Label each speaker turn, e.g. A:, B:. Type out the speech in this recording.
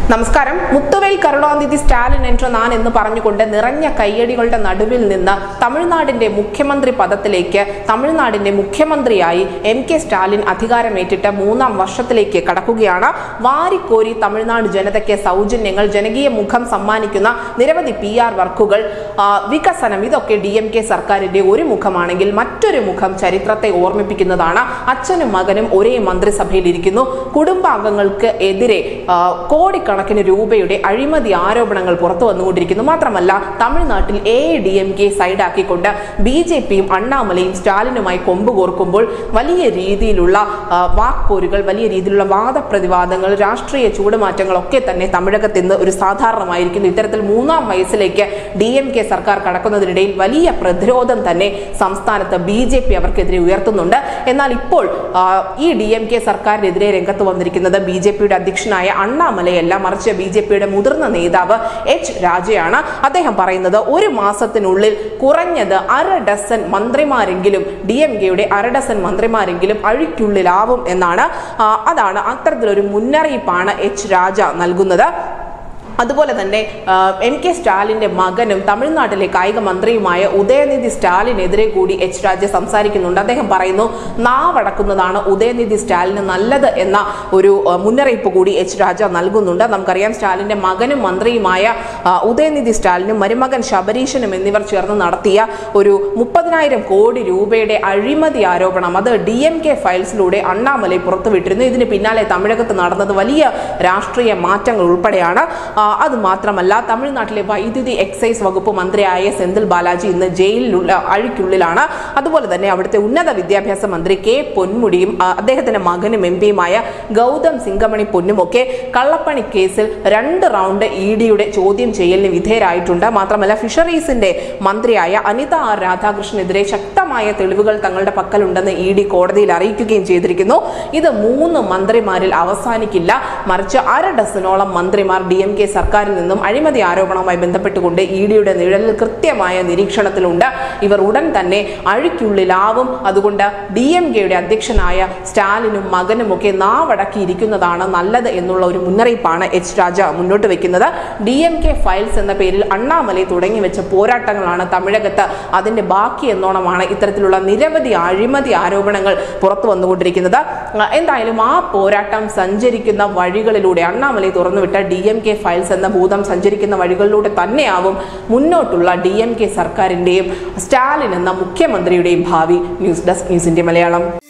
A: നമസ്കാരം മുത്തുവേൽ കരുണാനിധി സ്റ്റാലിൻ എன்ற ഞാൻ എന്ന് പറഞ്ഞുകൊണ്ട് നിറഞ്ഞ കയ്യടികളുടെ നടുവിൽ നിന്ന് തമിഴ്നാടിന്റെ മുഖ്യമന്ത്രി പദത്തിലേക്ക് തമിഴ്നാടിന്റെ മുഖ്യമന്ത്രിയായി എം കെ സ്റ്റാലിൻ അധികാരമേറ്റിട്ട് മൂന്നാം വർഷത്തിലേക്ക് കടക്കുകയാണ് വാരിക്കോരി തമിഴ്നാട് ജനതയ്ക്ക് സൗജന്യങ്ങൾ ജനകീയ മുഖം സമ്മാനിക്കുന്ന നിരവധി പി ആർ വർക്കുകൾ ആ, വികസനം ഇതൊക്കെ ഡി എം കെ സർക്കാരിന്റെ ഒരു മുഖമാണെങ്കിൽ മറ്റൊരു മുഖം ചരിത്രത്തെ ഓർമ്മിപ്പിക്കുന്നതാണ് അച്ഛനും മകനും ഒരേ മന്ത്രിസഭയിൽ ഇരിക്കുന്നു കുടുംബാംഗങ്ങൾക്ക് എതിരെ ആ, കോടിക്കണക്കിന് രൂപയുടെ അഴിമതി ആരോപണങ്ങൾ പുറത്തു വന്നുകൊണ്ടിരിക്കുന്നു മാത്രമല്ല തമിഴ്നാട്ടിൽ എ ഡി എം കെ സൈഡാക്കിക്കൊണ്ട് ബി ജെ പിയും അണ്ണാമലയും സ്റ്റാലിനുമായി കൊമ്പ് കോർക്കുമ്പോൾ വലിയ രീതിയിലുള്ള ആ, വാക്പോരുകൾ വലിയ രീതിയിലുള്ള വാദപ്രതിവാദങ്ങൾ രാഷ്ട്രീയ ചൂടുമാറ്റങ്ങളൊക്കെ തന്നെ തമിഴകത്ത് ഇന്ന് ഒരു സാധാരണമായിരിക്കുന്നു ഇത്തരത്തിൽ മൂന്നാം വയസ്സിലേക്ക് ഡി എം കെ സർക്കാർ കടക്കുന്നതിനിടയിൽ വലിയ പ്രതിരോധം തന്നെ സംസ്ഥാനത്ത് ബി ജെ പി അവർക്കെതിരെ ഉയർത്തുന്നുണ്ട് എന്നാൽ ഇപ്പോൾ ആ, ഈ ഡി എം കെ സർക്കാരിനെതിരെ രംഗത്ത് വന്നിരിക്കുന്നത് ബി ജെ പിയുടെ അധ്യക്ഷനായ അണ്ണാമലയല്ല മറിച്ച് ബി ജെ പിയുടെ മുതിർന്ന നേതാവ് എച്ച് രാജയാണ് അദ്ദേഹം പറയുന്നത് ഒരു മാസത്തിനുള്ളിൽ കുറഞ്ഞത് അര ഡസൻ മന്ത്രിമാരെങ്കിലും ഡി എം കെയുടെ അര ഡസൻ മന്ത്രിമാരെങ്കിലും അഴിക്കുള്ളിലാവും എന്നാണ് ആ, അതാണ് അത്തരത്തിലൊരു മുന്നറിയിപ്പാണ് എച്ച് രാജ നൽകുന്നത് അതുപോലെ തന്നെ ആ, എം കെ സ്റ്റാലിന്റെ മകനും തമിഴ്നാട്ടിലെ കായിക മന്ത്രിയുമായ ഉദയനിധി സ്റ്റാലിനെതിരെ കൂടി എച്ച് രാജ സംസാരിക്കുന്നുണ്ട് അദ്ദേഹം പറയുന്നു നാവടക്കുന്നതാണ് ഉദയനിധി സ്റ്റാലിന് നല്ലത് എന്ന ഒരു ആ, മുന്നറിയിപ്പ് കൂടി എച്ച് രാജ നൽകുന്നുണ്ട് നമുക്കറിയാം സ്റ്റാലിന്റെ മകനും മന്ത്രിയുമായ ആ, ഉദയനിധി സ്റ്റാലിനും മരുമകൻ ശബരീശനും എന്നിവർ ചേർന്ന് നടത്തിയ ഒരു മുപ്പതിനായിരം കോടി രൂപയുടെ അഴിമതി ആരോപണം അത് ഡി എം കെ ഫയൽസിലൂടെ അണ്ണാമലൈ പുറത്തുവിട്ടിരുന്നു ഇതിന് പിന്നാലെ തമിഴകത്ത് നടന്നത് വലിയ രാഷ്ട്രീയ മാറ്റങ്ങൾ ഉൾപ്പെടെയാണ് ആ, അത് മാത്രമല്ല തമിഴ്നാട്ടിലെ വൈദ്യുതി എക്സൈസ് വകുപ്പ് മന്ത്രിയായ സെന്തിൽ ബാലാജി ഇന്ന് ജയിലിലുള്ള അഴിക്കുള്ളിലാണ് അതുപോലെ തന്നെ അവിടുത്തെ ഉന്നത വിദ്യാഭ്യാസ മന്ത്രി കെ പൊന്മുടിയും ആ, അദ്ദേഹത്തിന്റെ മകനും എം പിയുമായ ഗൗതം സിംഗമണി പൊന്നുമൊക്കെ കള്ളപ്പണി കേസിൽ രണ്ട് റൗണ്ട് ഇ ഡിയുടെ ചോദ്യം ചെയ്യലിന് വിധേയരായിട്ടുണ്ട് മാത്രമല്ല ഫിഷറീസിന്റെ മന്ത്രിയായ അനിത ആർ രാധാകൃഷ്ണനെതിരെ ശക്തമായ തെളിവുകൾ തങ്ങളുടെ പക്കലുണ്ടെന്ന് ഇ ഡി കോടതിയിൽ അറിയിക്കുകയും ചെയ്തിരിക്കുന്നു ഇത് മൂന്ന് മന്ത്രിമാരിൽ അവസാനിക്കില്ല മറിച്ച് അര ഡസനോളം മന്ത്രിമാർ ഡി എം കെ സർക്കാരിൽ നിന്നും അഴിമതി ആരോപണവുമായി ബന്ധപ്പെട്ടുകൊണ്ട് ഇ ഡിയുടെ നിഴലിൽ കൃത്യമായ നിരീക്ഷണത്തിലുണ്ട് ഇവർ ഉടൻ തന്നെ അഴിക്കുള്ളിലാവും അതുകൊണ്ട് ഡി എം കെയുടെ അധ്യക്ഷനായ സ്റ്റാലിനും മകനും ഒക്കെ നാവടക്കിയിരിക്കുന്നതാണ് നല്ലത് എന്നുള്ള ഒരു മുന്നറിയിപ്പാണ് എച്ച് രാജ മുന്നോട്ട് വെക്കുന്നത് ഡി എം കെ ഫയൽസ് എന്ന പേരിൽ അണ്ണാമലൈ തുടങ്ങി വെച്ച പോരാട്ടങ്ങളാണ് തമിഴകത്ത് അതിന്റെ ബാക്കി എന്നോണമാണ് ഇത്തരത്തിലുള്ള നിരവധി അഴിമതി ആരോപണങ്ങൾ പുറത്തു വന്നുകൊണ്ടിരിക്കുന്നത് ആ, എന്തായാലും ആ പോരാട്ടം സഞ്ചരിക്കുന്ന വഴികളിലൂടെ അണ്ണാമലൈ തുറന്നുവിട്ട ഡി എം കെ ഫയൽസ് എന്ന ഭൂതം സഞ്ചരിക്കുന്ന വഴികളിലൂടെ തന്നെയാവും മുന്നോട്ടുള്ള ഡി എം കെ സർക്കാരിന്റെയും സ്റ്റാലിൻ എന്ന മുഖ്യമന്ത്രിയുടെയും ഭാവി news desk news India Malayalam